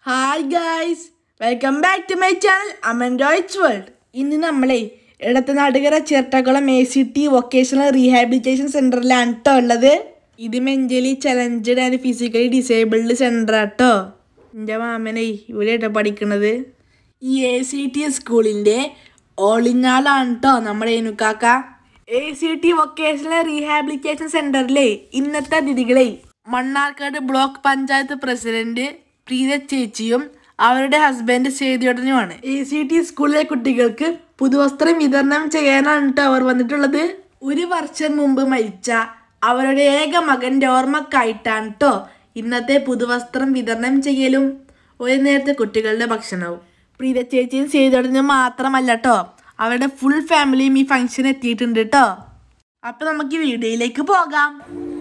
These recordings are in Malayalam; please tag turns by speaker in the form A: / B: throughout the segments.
A: Hi guys welcome back to my channel അമൻഡോയിറ്റ്സ് വേൾഡ് ഇന്ന് നമ്മളെ Edathanattukara Chirattakkulam A C T vocational rehabilitation സെൻറ്ററിലാണ് കേട്ടോ ഉള്ളത് ഇത് mentally challenged and physically disabled centre ആട്ടോ എൻ്റെ മാമനെ ഇവിടെ കേട്ടോ പഠിക്കണത് ഈ എ സി ടി സ്കൂളിൻ്റെ ഓളിഞ്ഞാലാണ് കേട്ടോ നമ്മുടെ ഏനുക്കാക്ക A C T vocational rehabilitation സെൻറ്ററിലെ ഇന്നത്തെ അതിഥികളെ മണ്ണാർക്കാട് ബ്ലോക്ക് പഞ്ചായത്ത് പ്രസിഡന്റ് പ്രീത ചേച്ചിയും അവരുടെ ഹസ്ബൻഡ് സേതിയോടനുമാണ് എ സി ടി സ്കൂളിലെ കുട്ടികൾക്ക് പുതുവസ്ത്രം വിതരണം ചെയ്യാനാണ് കേട്ടോ അവർ വന്നിട്ടുള്ളത് ഒരു വർഷം മുമ്പ് മരിച്ച അവരുടെ ഏക മകന്റെ ഓർമ്മക്കായിട്ടാണ് കേട്ടോ ഇന്നത്തെ പുതുവസ്ത്രം വിതരണം ചെയ്യലും ഒരു നേരത്തെ കുട്ടികളുടെ ഭക്ഷണവും പ്രീത ചേച്ചിയും സേതിയോടനും മാത്രമല്ല കേട്ടോ അവരുടെ ഫുൾ ഫാമിലിയും ഈ ഫംഗ്ഷൻ എത്തിയിട്ടുണ്ട് കേട്ടോ അപ്പൊ നമുക്ക് ഈ വീഡിയോയിലേക്ക് പോകാം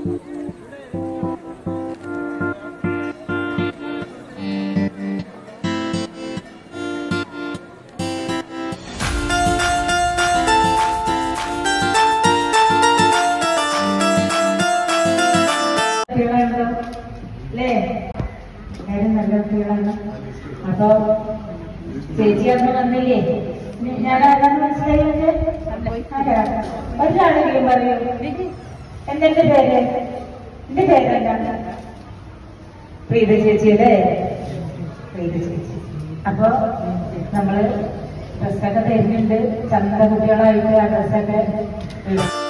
B: കുട്ടികളാണല്ലോ അല്ലേ എല്ലാവരും നല്ല കുട്ടികളാണ് അപ്പൊ ചേച്ചി അന്ന് വന്നില്ലേ നി- ഞാൻ ആരാന്ന് മനസ്സിലായത് ഒരാളെങ്കിലും പറയൂ എന്തെന്റെ പേര് എന്റെ പേരെന്താണ് പ്രീത ചേച്ചി അല്ലേ പ്രീത ചേച്ചി അപ്പൊ നമ്മള് ഡ്രസ്സൊക്കെ തരുന്നുണ്ട് ചന്ത കുട്ടികളായിട്ട് ആ ഡ്രസ്സൊക്കെ ഇടും.